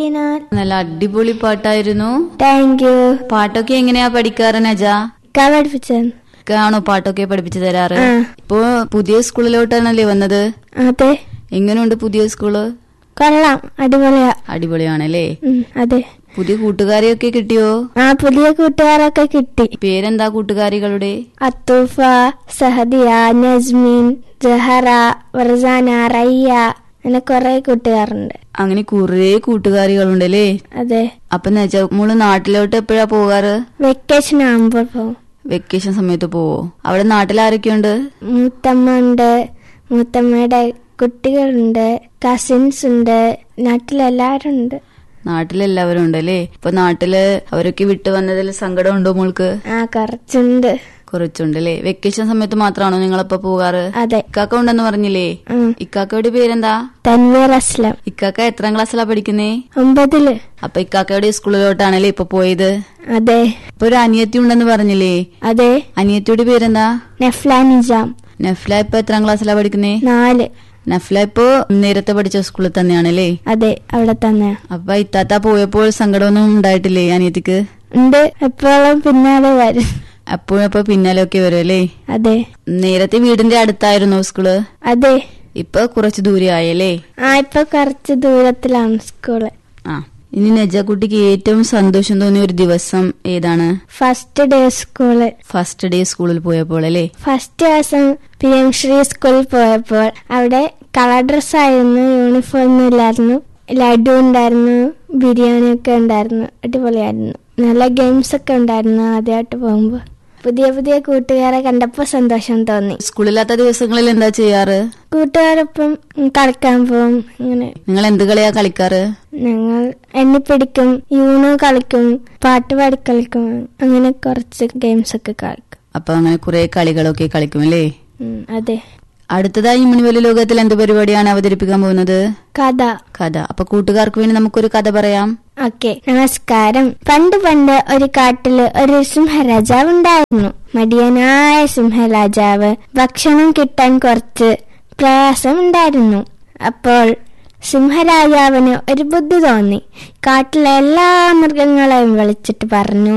നല്ല അടിപൊളി പാട്ടായിരുന്നു താങ്ക് യു പാട്ടൊക്കെ എങ്ങനെയാ പഠിക്കാറ് നജ ഇക്ക പഠിപ്പിച്ചത് ആണോ പാട്ടൊക്കെ പഠിപ്പിച്ചു തരാറ് ആ. ഇപ്പൊ പുതിയ സ്കൂളിലോട്ടാണല്ലേ വന്നത് അതെ എങ്ങനെയുണ്ട് പുതിയ സ്കൂള് കൊള്ളാം അടിപൊളിയാ അടിപൊളിയാണല്ലേ ഉം, അതെ പുതിയ കൂട്ടുകാരെയൊക്കെ കിട്ടിയോ ആ പുതിയ കൂട്ടുകാരൊക്കെ കിട്ടി പേരെന്താ കൂട്ടുകാരികളുടെ അത്തൂഫ സഹദിയ നസ്മീൻ ജഹറ വർസാന റയ്യ അങ്ങനെ കുറെ കൂട്ടുകാരുണ്ട് അങ്ങനെ കുറെ കൂട്ടുകാരികളുണ്ടല്ലേ അതെ അപ്പൊ നജ മോള് നാട്ടിലോട്ട് എപ്പോഴാ പോകാറ് വെക്കേഷൻ ആകുമ്പോൾ പോവും വെക്കേഷൻ സമയത്ത് പോവോ അവിടെ നാട്ടിൽ ആരൊക്കെയുണ്ട് മൂത്തമ്മ ഉണ്ട് മൂത്തമ്മയുടെ കുട്ടികളുണ്ട് കസിൻസ് ഉണ്ട് നാട്ടിലെല്ലാരും ഉണ്ട് നാട്ടിലെല്ലാവരും ഉണ്ടല്ലേ ഇപ്പൊ നാട്ടില് അവരൊക്കെ വിട്ടു വന്നതിൽ സങ്കടം ഉണ്ടോ മോൾക്ക് ആ കുറച്ചുണ്ട് കുറച്ചുണ്ടല്ലേ വെക്കേഷൻ സമയത്ത് മാത്രമാണോ നിങ്ങളപ്പോ പോകാറ് അതെ ഇക്കാക്ക ഉണ്ടെന്ന് പറഞ്ഞില്ലേ ഉം. ഇക്കാക്കയുടെ പേരെന്താ തൻവീർ അസ്ലം ഇക്കാക്ക എത്രാം ക്ലാസ്സിലാ പഠിക്കുന്നേ ഒമ്പതില് അപ്പൊ ഇക്കാക്കയുടെ സ്കൂളിലോട്ടാണല്ലേ ഇപ്പൊ പോയത് അതെ ഇപ്പൊ ഒരു അനിയത്തി ഉണ്ടെന്ന് പറഞ്ഞില്ലേ അതെ അനിയത്തിയുടെ പേരെന്താ നഫ്ല നിജാം നഫ്ല ഇപ്പൊ എത്രാം ക്ലാസ്സിലാ പഠിക്കുന്നേ നാല് നഫ്ല ഇപ്പൊ നേരത്തെ പഠിച്ച സ്കൂളിൽ തന്നെയാണല്ലേ അതെ അവിടെ തന്നെ അപ്പൊ ഇത്താത്ത പോയപ്പോൾ സങ്കടമൊന്നും ഉണ്ടായിട്ടില്ലേ അനിയത്തിക്ക് ഉണ്ട് എപ്പോഴും പിന്നാലെ വരും അപ്പോഴും അപ്പൊ പിന്നാലെയൊക്കെ വരും അല്ലേ അതെ നേരത്തെ വീടിന്റെ അടുത്തായിരുന്നു സ്കൂള് അതെ ഇപ്പൊ കുറച്ച് ദൂരെ ആയല്ലേ ആ ഇപ്പൊ കുറച്ച് ദൂരത്തിലാണ് സ്കൂള് ആ ഇനി നജാക്കുട്ടിക്ക് ഏറ്റവും സന്തോഷം തോന്നിയ ഒരു ദിവസം ഏതാണ് first day school first day സ്കൂളിൽ പോയപ്പോൾ അല്ലേ ഫസ്റ്റ് ദിവസം പി എം ശ്രീ സ്കൂളിൽ പോയപ്പോൾ അവിടെ കളർ ഡ്രസ് ആയിരുന്നു യൂണിഫോം ഒന്നും ഇല്ലായിരുന്നു ലഡു ഉണ്ടായിരുന്നു ബിരിയാണി ഒക്കെ ഉണ്ടായിരുന്നു അടിപൊളിയായിരുന്നു നല്ല ഗെയിംസ് ഒക്കെ ഉണ്ടായിരുന്നു ആദ്യമായിട്ട് പോകുമ്പോൾ പുതിയ പുതിയ കൂട്ടുകാരെ കണ്ടപ്പോൾ സന്തോഷം തോന്നി സ്കൂളില്ലാത്ത ദിവസങ്ങളിൽ എന്താ ചെയ്യാറ് കൂട്ടുകാരൊപ്പം കളിക്കാൻ പോകും അങ്ങനെ നിങ്ങൾ എന്ത് കളിയാ കളിക്കാറ് ഞങ്ങൾ എണ്ണിപ്പിടിക്കും യൂണോ കളിക്കും പാട്ട് പാടി കളിക്കും അങ്ങനെ കുറച്ച് ഗെയിംസ് ഒക്കെ കളിക്കും അപ്പൊ അങ്ങനെ കുറെ കളികളൊക്കെ കളിക്കും അല്ലേ ഉം, അതെ അടുത്തതായി മണിവലി ലോകത്തിൽ എന്ത് പരിപാടിയാണ് അവതരിപ്പിക്കാൻ പോകുന്നത് കഥ കഥ അപ്പൊ കൂട്ടുകാർക്ക് വേണ്ടി നമുക്കൊരു കഥ പറയാം ഓക്കെ നമസ്കാരം പണ്ട് പണ്ട് ഒരു കാട്ടില് ഒരു സിംഹരാജാവ് ഉണ്ടായിരുന്നു മടിയനായ സിംഹരാജാവ് ഭക്ഷണം കിട്ടാൻ കുറച്ച് പ്രയാസം ഉണ്ടായിരുന്നു അപ്പോൾ സിംഹരാജാവിന് ഒരു ബുദ്ധി തോന്നി കാട്ടിലെ എല്ലാ മൃഗങ്ങളെയും വിളിച്ചിട്ട് പറഞ്ഞു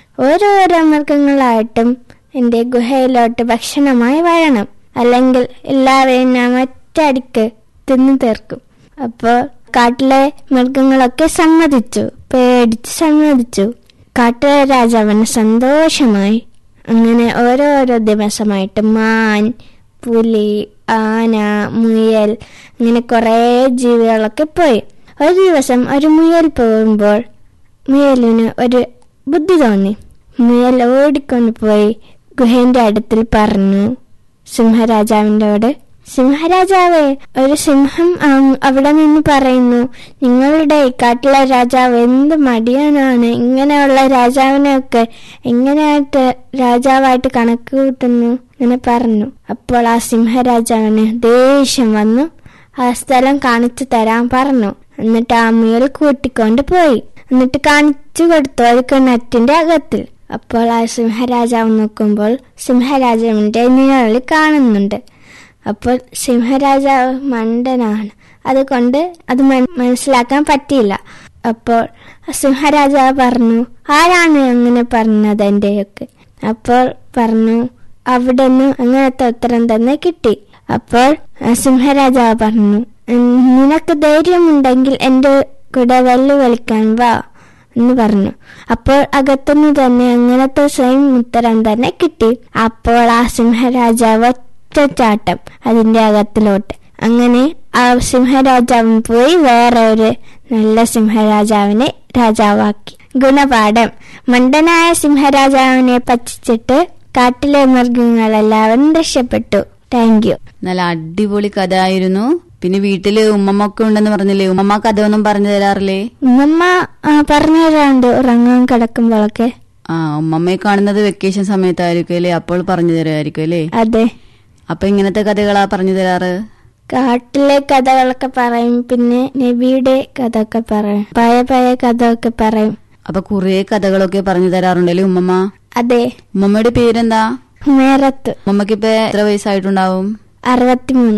ഓരോരോ മൃഗങ്ങളായിട്ടും എന്റെ ഗുഹയിലോട്ട് ഭക്ഷണമായി വരണം അല്ലെങ്കിൽ എല്ലാവരെയും ഞാൻ ഒറ്റയടിക്ക് തിന്നു തീർക്കും അപ്പോൾ കാട്ടിലെ മൃഗങ്ങളൊക്കെ സമ്മതിച്ചു പേടിച്ച് സമ്മതിച്ചു കാട്ടിലെ രാജാവിന് സന്തോഷമായി അങ്ങനെ ഓരോരോ ദിവസമായിട്ട് മാൻ പുലി ആന മുയൽ ഇങ്ങനെ കുറേ ജീവികളൊക്കെ പോയി ഒരു ദിവസം ഒരു മുയൽ പോകുമ്പോൾ മുയലിന് ഒരു ബുദ്ധി തോന്നി മുയൽ ഓടിക്കൊണ്ട് പോയി ഗുഹേന്റെ അടുത്തിൽ പറഞ്ഞു സിംഹരാജാവിൻ്റെയോട് സിംഹരാജാവേ ഒരു സിംഹം ആ- അവിടെ നിന്ന് പറയുന്നു നിങ്ങളുടെ ഈ കാട്ടിലെ രാജാവ് എന്ത് മടിയനാണ് ഇങ്ങനെയുള്ള രാജാവിനെയൊക്കെ എങ്ങനെയായിട്ട് രാജാവായിട്ട് കണക്ക് കൂട്ടുന്നു ഇങ്ങനെ പറഞ്ഞു അപ്പോൾ ആ സിംഹരാജാവിന് ദേഷ്യം വന്നു ആ സ്ഥലം കാണിച്ചു തരാൻ പറഞ്ഞു എന്നിട്ട് ആ മുയൽ കൂട്ടിക്കൊണ്ട് പോയി എന്നിട്ട് കാണിച്ചു കൊടുത്തു ഒരു കിണറ്റിന്റെ അകത്തിൽ അപ്പോൾ ആ സിംഹരാജാവ് നോക്കുമ്പോൾ സിംഹരാജാവിന്റെ നിഴൽ കാണുന്നുണ്ട് അപ്പോൾ സിംഹരാജാവ് മണ്ടനാണ് അതുകൊണ്ട് അത് മൻ- മനസ്സിലാക്കാൻ പറ്റിയില്ല അപ്പോൾ സിംഹരാജാവ് പറഞ്ഞു ആരാണ് അങ്ങനെ പറഞ്ഞത് എന്റെയൊക്കെ അപ്പോൾ പറഞ്ഞു അവിടെ നിന്ന് അങ്ങനത്തെ ഉത്തരം തന്നെ കിട്ടി അപ്പോൾ ആ സിംഹരാജാവ് പറഞ്ഞു "ഉം, നിനക്ക് ധൈര്യമുണ്ടെങ്കിൽ എന്റെ കൂടെ വെല്ലുവിളിക്കാൻ വാ എന്ന് പറഞ്ഞു അപ്പോൾ അകത്തുനിന്ന് തന്നെ അങ്ങനത്തെ സെയിം ഉത്തരം തന്നെ കിട്ടി അപ്പോൾ ആ സിംഹരാജാവ് ഒറ്റച്ചാട്ടം അതിന്റെ അകത്തിലോട്ട് അങ്ങനെ ആ സിംഹരാജാവും പോയി വേറെ ഒരു നല്ല സിംഹരാജാവിനെ രാജാവാക്കി ഗുണപാഠം മണ്ടനായ സിംഹരാജാവിനെ പറ്റിച്ചിട്ട് കാട്ടിലെ മൃഗങ്ങളെല്ലാവരും രക്ഷപ്പെട്ടു താങ്ക് യു നല്ല അടിപൊളി കഥ ആയിരുന്നു പിന്നെ വീട്ടില് ഉമ്മമ്മ ഒക്കെ ഉണ്ടെന്ന് പറഞ്ഞില്ലേ ഉമ്മമ്മ കഥ ഒന്നും പറഞ്ഞു തരാറില്ലേ ഉമ്മ ആ, പറഞ്ഞു തരാറുണ്ട് ഉറങ്ങാൻ കിടക്കുമ്പോഴൊക്കെ ആ ഉമ്മമ്മയെ കാണുന്നത് വെക്കേഷൻ സമയത്തായിരിക്കും അല്ലേ അപ്പോൾ പറഞ്ഞു തരുമായിരിക്കും അല്ലേ അതെ അപ്പൊ ഇങ്ങനത്തെ കഥകളാ പറഞ്ഞു തരാറ് കാട്ടിലെ കഥകളൊക്കെ പറയും പിന്നെ നബിയുടെ കഥ ഒക്കെ പറയും പഴയ പഴയ കഥ ഒക്കെ പറയും അപ്പൊ കുറെ കഥകളൊക്കെ പറഞ്ഞു തരാറുണ്ടല്ലേ ഉമ്മമ്മ അതെ ഉമ്മമ്മയുടെ പേരെന്താ ഹുമേറത്ത് ഉമ്മമ്മക്ക് ഇപ്പൊ എത്ര വയസ്സായിട്ടുണ്ടാവും അറുപത്തിമൂന്ന്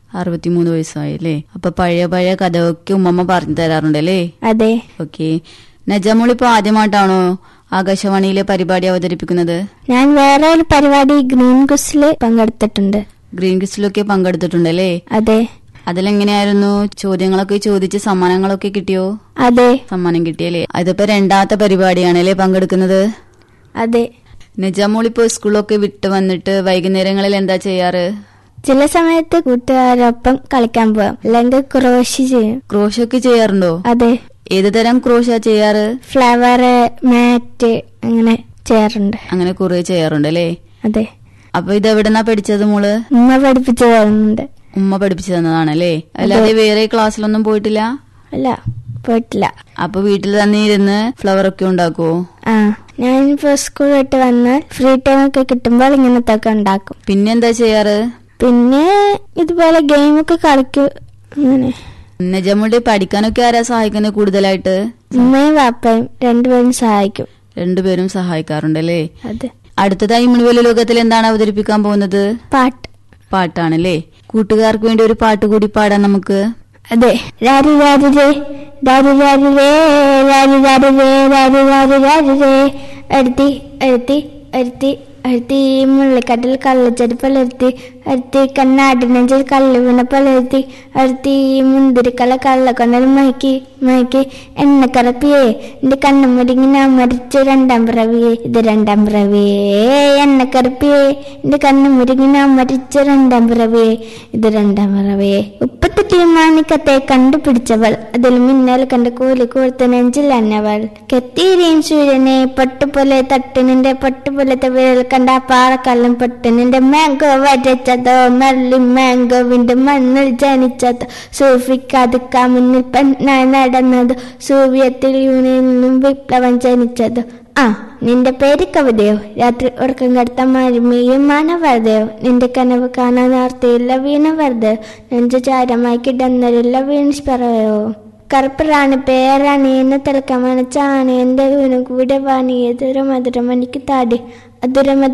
അറുപത്തിമൂന്ന് വയസ്സായി അല്ലേ അപ്പൊ പഴയ പഴയ കഥയൊക്കെ ഉമ്മമ്മ പറഞ്ഞു തരാറുണ്ടല്ലേ അതെ ഓക്കെ നജാമോളിപ്പോ ആദ്യമായിട്ടാണോ ആകാശവാണിയിലെ പരിപാടി അവതരിപ്പിക്കുന്നത് ഞാൻ വേറെ ഒരു പരിപാടി ഗ്രീൻ കുസിൽ പങ്കെടുത്തിട്ടുണ്ട് ഗ്രീൻ ക്രിസ്റ്റിലൊക്കെ പങ്കെടുത്തിട്ടുണ്ടല്ലേ അതെ അതിലെങ്ങനെയായിരുന്നു ചോദ്യങ്ങളൊക്കെ ചോദിച്ച് സമ്മാനങ്ങളൊക്കെ കിട്ടിയോ അതെ സമ്മാനം കിട്ടിയല്ലേ അതിപ്പോ രണ്ടാമത്തെ പരിപാടിയാണല്ലേ പങ്കെടുക്കുന്നത് അതെ നജാമോളിപ്പോ സ്കൂളൊക്കെ വിട്ട് വന്നിട്ട് വൈകുന്നേരങ്ങളിൽ എന്താ ചെയ്യാറ് ചില സമയത്ത് കൂട്ടുകാരൊപ്പം കളിക്കാൻ പോവാം അല്ലെങ്കിൽ ക്രോഷി ചെയ്യും ക്രോഷൊക്കെ ചെയ്യാറുണ്ടോ അതെ ഏത് തരം ക്രോഷാ ചെയ്യാറ് ഫ്ലവർ മാറ്റ് അങ്ങനെ ചെയ്യാറുണ്ട് അങ്ങനെ കുറെ ചെയ്യാറുണ്ട് അല്ലേ അതെ അപ്പൊ ഇത് എവിടെന്നാ പഠിച്ചത് മോള് ഉമ്മ പഠിപ്പിച്ചു തരുന്നുണ്ട് ഉമ്മ പഠിപ്പിച്ചു തന്നതാണല്ലേ അല്ലാതെ വേറെ ക്ലാസ്സിലൊന്നും പോയിട്ടില്ല അല്ല പോയിട്ടില്ല അപ്പൊ വീട്ടിൽ തന്നെ ഇരുന്ന് ഫ്ലവർ ഒക്കെ ഉണ്ടാക്കുവോ ആ ഞാനിപ്പോ സ്കൂൾ വിട്ട് വന്നാൽ ഫ്രീ ടൈം ഒക്കെ കിട്ടുമ്പോൾ ഇങ്ങനത്തെ ഒക്കെ ഉണ്ടാക്കും പിന്നെന്താ ചെയ്യാറ് പിന്നെ ഇതുപോലെ ഗെയിമൊക്കെ കളിക്കും അങ്ങനെ നജമുടെ പഠിക്കാനൊക്കെ ആരാ സഹായിക്കുന്നത് കൂടുതലായിട്ട് ഉമ്മയും വാപ്പയും രണ്ടുപേരും സഹായിക്കും രണ്ടുപേരും സഹായിക്കാറുണ്ടല്ലേ അതെ അടുത്തതായി മുൻവെളി ലോകത്തിൽ എന്താണ് അവതരിപ്പിക്കാൻ പോകുന്നത് പാട്ട് പാട്ടാണല്ലേ കൂട്ടുകാർക്ക് വേണ്ടി ഒരു പാട്ട് കൂടി പാടാം നമുക്ക് അതെ രാരി രാരി രേ രാരി രാരി രേ രാരി രാരി രേ രാരി രാരി രാരി രേ അടുത്തി അടുത്തി അടുത്തി അടുത്തി മുള്ളിക്കട്ടിൽ കള്ളച്ചെരുപ്പലർത്തി അടുത്തി കണ്ണാടി നെഞ്ചിൽ കല്ല് വീണപ്പലർത്തി അടുത്തി മുന്തിരിക്കല കള്ള കൊണ്ടൽ മയക്കി മയക്കി എണ്ണ കറപ്പിയേ എന്റെ കണ്ണും മുരുങ്ങി ഞാൻ മരിച്ചു രണ്ടാം പിറവിയേ ഇത് രണ്ടാം പിറവിയേ എണ്ണ കറുപ്പിയേ എന്റെ കണ്ണും മുരുങ്ങി ഞാൻ മരിച്ചു രണ്ടാം പിറവിയേ ഇത് രണ്ടാം പിറവിയേ ഉപ്പത്തൊട്ടി മാണിക്കത്തെ കണ്ടുപിടിച്ചവൾ അതിൽ മിന്നൽ കണ്ട് കൂലി കൂർത്ത നെഞ്ചിൽ അന്നവൾ കെത്തീരിയും സൂര്യനെ പട്ടുപോലെ തട്ടിനിന്റെ പട്ടുപോലത്തെ വിരൽ കണ്ട പാറക്കല്ലും പൊട്ടിനിന്റെ മാങ്കോ വരച്ചതോ മല്ലി മാങ്കോവിന്റെ മണ്ണിൽ ജനിച്ചതോ സൂഫിക്കാതുക്കാ മുന്നിൽ പെണ്ണായി നടന്നതോ സോവിയത്തിൽ യൂണിയനിൽ നിന്നും വിപ്ലവം ജനിച്ചതോ ആ നിന്റെ പേര് കവിതയോ രാത്രി ഉറക്കം കടത്ത മരുമയും മാനവരതയോ നിന്റെ കനവ് കാണാൻ വാർത്തയില്ല വീണ വെറുതെ നെഞ്ചു ചാരമായി കിടന്നരില്ല വീണിസ്പറയോ കറുപ്പറാണ് പേരാണ് എന്നെ തിളക്കമാണ് ചാണ് എന്റെ വീണു കൂടെ വാണി എതൊരു മധുരം എനിക്ക് താടി അതൊരു